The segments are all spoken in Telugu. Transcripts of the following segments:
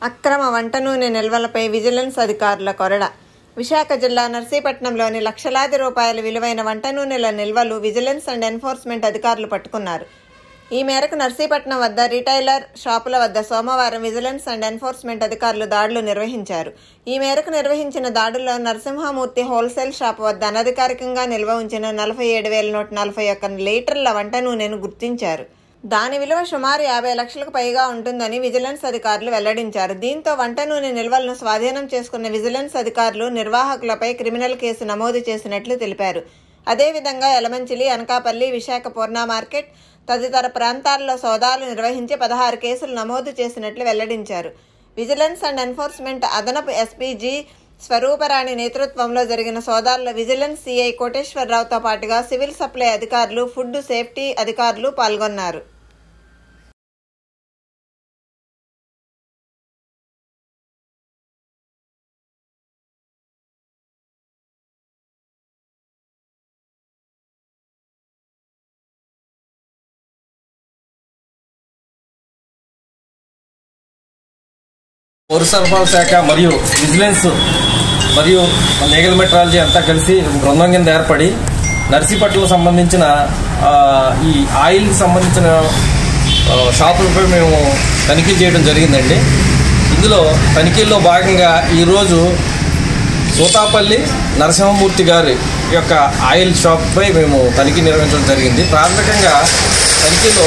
అక్రమ వంట నూనె నిల్వలపై విజిలెన్స్ అధికారుల కొరడ విశాఖ జిల్లా నర్సీపట్నంలోని లక్షలాది రూపాయల విలువైన వంట నూనెల నిల్వలు విజిలెన్స్ అండ్ ఎన్ఫోర్స్మెంట్ అధికారులు పట్టుకున్నారు ఈ మేరకు నర్సీపట్నం వద్ద రిటైలర్ షాపుల వద్ద సోమవారం విజిలెన్స్ అండ్ ఎన్ఫోర్స్మెంట్ అధికారులు దాడులు నిర్వహించారు ఈ మేరకు నిర్వహించిన దాడుల్లో నరసింహమూర్తి హోల్సేల్ షాప్ వద్ద అనధికారికంగా నిల్వ ఉంచిన నలభై ఏడు వేల నూట నలభై ఒక్క లీటర్ల వంట నూనెను గుర్తించారు దాని విలువ సుమారు యాభై లక్షలకు పైగా ఉంటుందని విజిలెన్స్ అధికారులు వెల్లడించారు దీంతో వంట నూనె నిల్వలను స్వాధీనం చేసుకున్న విజిలెన్స్ అధికారులు నిర్వాహకులపై క్రిమినల్ కేసు నమోదు చేసినట్లు తెలిపారు అదేవిధంగా యలమంచిలి అనకాపల్లి విశాఖ పూర్ణ మార్కెట్ తదితర ప్రాంతాల్లో సోదాలు నిర్వహించి పదహారు కేసులు నమోదు చేసినట్లు వెల్లడించారు విజిలెన్స్ అండ్ ఎన్ఫోర్స్మెంట్ అదనపు ఎస్పీజీ స్వరూపరాణి నేతృత్వంలో జరిగిన సోదాల్లో విజిలెన్స్ సిఐ కోటేశ్వరరావుతో పాటుగా సివిల్ సప్లై అధికారులు ఫుడ్ సేఫ్టీ అధికారులు పాల్గొన్నారు పౌర సరఫరాల శాఖ మరియు విజిలెన్స్ మరియు లీగల్ మెట్రాలజీ అంతా కలిసి బృందం కింద ఏర్పడి నర్సీపట్నం సంబంధించిన ఆ, ఈ ఆయిల్ సంబంధించిన ఆ, షాపులపై మేము తనిఖీ చేయడం జరిగిందండి ఇందులో తనిఖీల్లో భాగంగా ఈరోజు సూతాపల్లి నరసింహమూర్తి గారి యొక్క ఆయిల్ షాప్పై మేము తనిఖీ నిర్వహించడం జరిగింది ప్రాథమికంగా తనిఖీలో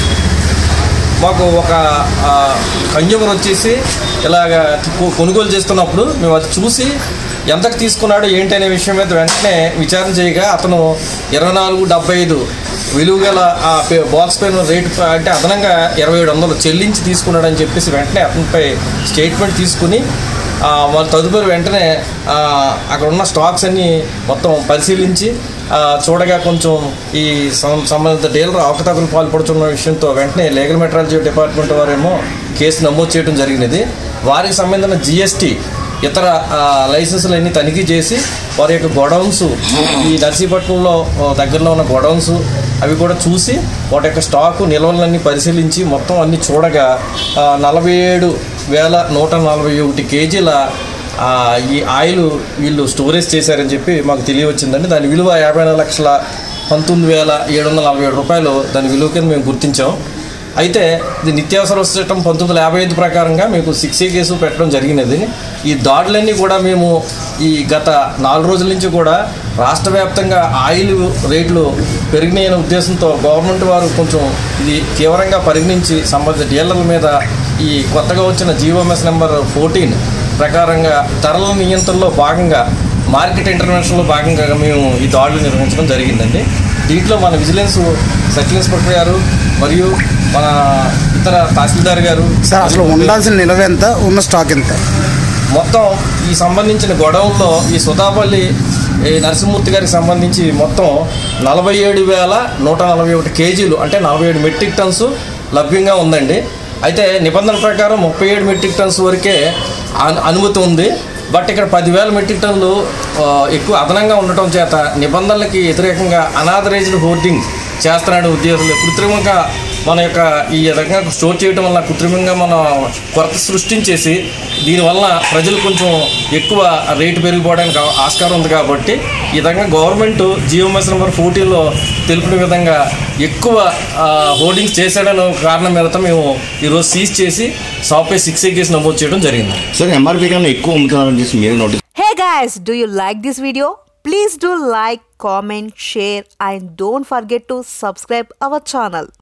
మాకు ఒక ఆ, కన్జ్యూమర్ వచ్చేసి ఇలాగ కొ- కొనుగోలు చేస్తున్నప్పుడు మేము అది చూసి ఎంతకు తీసుకున్నాడు ఏంటి అనే విషయం మీద వెంటనే విచారణ చేయగా అతను ఇరవై నాలుగు డెబ్బై ఐదు విలువ గల ఆ పే- బాక్స్ పైన రేటు ప- అంటే అదనంగా ఇరవై ఏడు వందలు చెల్లించి తీసుకున్నాడని చెప్పేసి వెంటనే అతనిపై స్టేట్మెంట్ తీసుకుని ఆ, వాళ్ళు తదుపరి వెంటనే ఆ, అక్కడ ఉన్న స్టాక్స్ అన్ని మొత్తం పరిశీలించి ఆ, చూడగా కొంచెం ఈ సం- సంబంధిత డీలర్ అవకతవకలు పాల్పడుతున్న విషయంతో వెంటనే లీగల్ మెట్రాలజీ డిపార్ట్మెంట్ వారేమో కేసు నమోదు చేయడం జరిగినది వారికి సంబంధించిన జిఎస్టీ ఇతర ఆ, లైసెన్సులన్నీ తనిఖీ చేసి వారి యొక్క గొడౌన్స్ ఈ నర్సీపట్నంలో ఆ, దగ్గరలో ఉన్న గొడౌన్స్ అవి కూడా చూసి వాటి యొక్క స్టాకు నిల్వలన్నీ పరిశీలించి మొత్తం అన్ని చూడగా ఆ, నలభై ఏడు వేల నూట నలభై ఒకటి కేజీల ఆ, ఈ ఆయిల్ వీళ్ళు స్టోరేజ్ చేశారని చెప్పి మాకు తెలియవచ్చిందండి దాని విలువ యాభై నాలుగు లక్షల పంతొమ్మిది వేల ఏడు వందల నలభై ఏడు రూపాయలు దాని విలువ కింద మేము గుర్తించాం అయితే ఇది నిత్యావసర వస్తు చట్టం పంతొమ్మిది వందల యాభై ఐదు ప్రకారంగా మీకు సిక్స్ ఏ కేసు పెట్టడం జరిగినది ఈ దాడులన్నీ కూడా మేము ఈ గత నాలుగు రోజుల నుంచి కూడా రాష్ట్ర వ్యాప్తంగా ఆయిల్ రేట్లు పెరిగినాయనే ఉద్దేశంతో గవర్నమెంట్ వారు కొంచెం ఇది తీవ్రంగా పరిగణించి సంబంధిత డీలర్ల మీద ఈ కొత్తగా వచ్చిన జీవోఎంఎస్ నెంబర్ ఫోర్టీన్ ప్రకారంగా ధరల నియంత్రణలో భాగంగా మార్కెట్ ఇంటర్వెన్షన్లో భాగంగా మేము ఈ దాడులు నిర్వహించడం జరిగిందండి దీంట్లో మన విజిలెన్స్ సర్కిల్ ఇన్స్పెక్టర్ గారు మరియు మన ఇతర తహసీల్దార్ గారు సార్ అసలు ఉండాల్సిన నిల్వ ఎంత ఉన్న స్టాక్ ఎంత మొత్తం ఈ సంబంధించిన గొడవల్లో ఈ సుధాపల్లి ఈ నరసింహమూర్తి గారికి సంబంధించి మొత్తం నలభై ఏడు వేల నూట నలభై ఒకటి కేజీలు అంటే నలభై ఏడు మెట్రిక్ టన్స్ లభ్యంగా ఉందండి అయితే నిబంధన ప్రకారం ముప్పై ఏడు మెట్రిక్ టన్స్ వరకే అను- అనుమతి ఉంది బట్ ఇక్కడ పదివేల మెట్రిక్ టన్నులు ఆ, ఎక్కువ అదనంగా ఉండటం చేత నిబంధనలకి వ్యతిరేకంగా అనాథరైజ్డ్ హోర్డింగ్ చేస్తున్నాడు ఉద్యోగులు కృత్రిమంగా మన యొక్క ఈ రకంగా స్టోర్ చేయడం వల్ల కృత్రిమంగా మన కొరత సృష్టించేసి దీనివల్ల ప్రజలు కొంచెం ఎక్కువ రేటు పెరిగిపోవడానికి ఆ- ఆస్కారం ఉంది కాబట్టి ఈ రకంగా గవర్నమెంట్ జియోఎంఎస్ నెంబర్ ఫోర్టీన్లో తెలిపిన విధంగా ఎక్కువ హోర్డింగ్స్ చేశాడని ఒక కారణం మీద మేము ఈరోజు సీజ్ చేసి సాఫ్ట్వేర్ సిక్స్ ఏ కేసు నమోదు చేయడం జరిగింది సార్ ఎంఆర్పీ కన్నా ఎక్కువ అమ్ముతున్నారని చెప్పి మీరు notice Hey guys, do you like this video? Please do like, comment, share and don't forget to subscribe our channel.